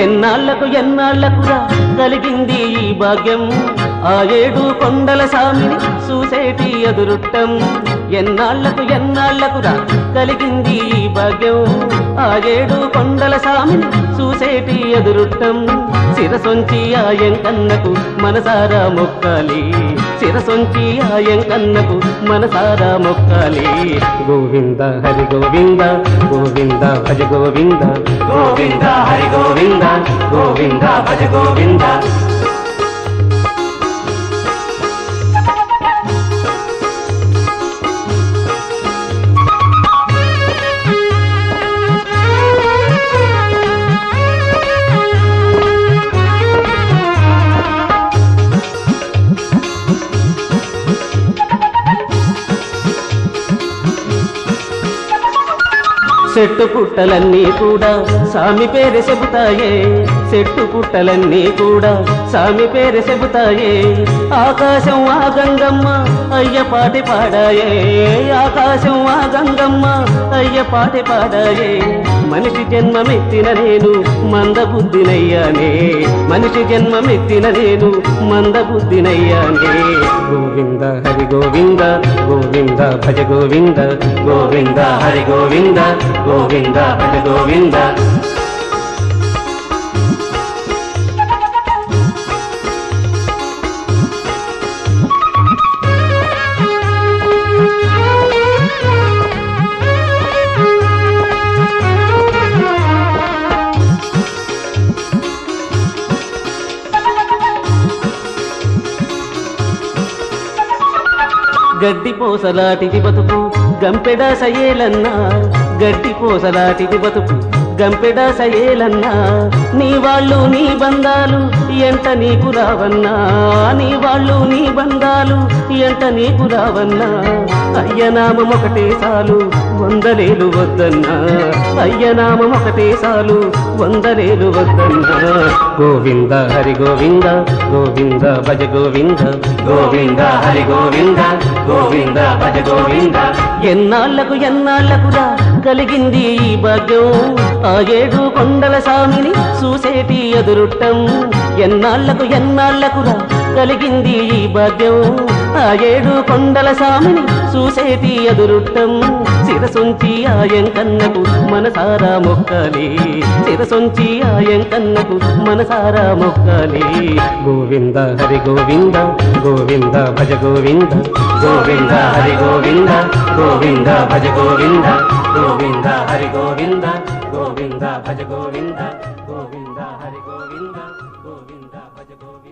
ఎన్నాళ్లకు ఎన్నాళ్లకురా కలిగింది ఈ భాగ్యం ఆ ఏడు కొండల సామిని చూసేటి ఎదురుట్టం ఎన్నాళ్లకు ఎన్నాళ్లకురా కలిగింది ఈ భాగ్యం ఆ ఏడు కొండల సామిని చూసేటి ఎదురుట్టం శిరసొంచి ఆ ఎంకన్నకు మనసారా మొక్కాలి శిరసొంచి ఆ ఎంకన్నకు మనసారా మొక్కాలి గోవింద హరి గోవింద గోవింద భజ గోవింద గోవింద హరి గోవింద గోవింద భజ గోవింద చెట్టు పుట్టలన్నీ కూడా సామి పేరు చెబుతాయే చెట్టు పుట్టలన్నీ కూడా సామి పేరు చెబుతాయే ఆకాశం ఆ గంగమ్మ అయ్య పాటి పాడాయే ఆకాశం ఆ గంగమ్మ అయ్య పాటి పాడాయే మనిషి జన్మమెత్తిన నేను మందబుద్ధినయ్యానే మనిషి జన్మమెత్తిన నేను మందబుద్ధినయ్యానే గోవింద హరి గోవింద గోవింద భజ గోవింద గోవింద హరి గోవింద గోవింద భజ గోవింద గడ్డి పోసలాటిది బతుకు గంపెడ సయేలన్నా గడ్డి పోసలాటిది బతుకు గంపెడ సయేలన్నా నీ వాళ్ళు నీ బంధాలు ఎంట నీకు రావన్నా నీ వాళ్ళు నీ బంధాలు ఎంట నీకు రావన్నా అయ్యనామం ఒకటే చాలు వందలేలు వద్దన్నా అయ్యనామం ఒకటే చాలు వందలేలు వద్దన్నా గోవింద హరి గోవింద గోవింద భజ గోవింద గోవింద హరి గోవింద గోవింద భజ గోవింద ఎన్నాళ్లకు ఎన్నాళ్లకురా కలిగింది ఈ భాగ్యం ఆ ఏడు కొండల సామిని చూసేటి ఎదురుట్టం ఎన్నాళ్లకు ఎన్నాళ్లకురా కలిగింది ఈ భాగ్యం ఆ ఏడు కొండల సామిని చూసేటి ఎదురుట్టం శిరసొంచి ఆయం కన్నకు మనసారా మొక్కాలి శిరసొంచి ఆయం కన్నకు మనసారా మొక్కాలి గోవింద హరి గోవింద గోవింద భజ గోవింద గోవింద హరి గోవింద గోవింద భజ గోవింద గోవింద హరి గోవింద గోవింద భజ గోవింద గోవింద హరి గోవింద గోవింద భజ గోవింద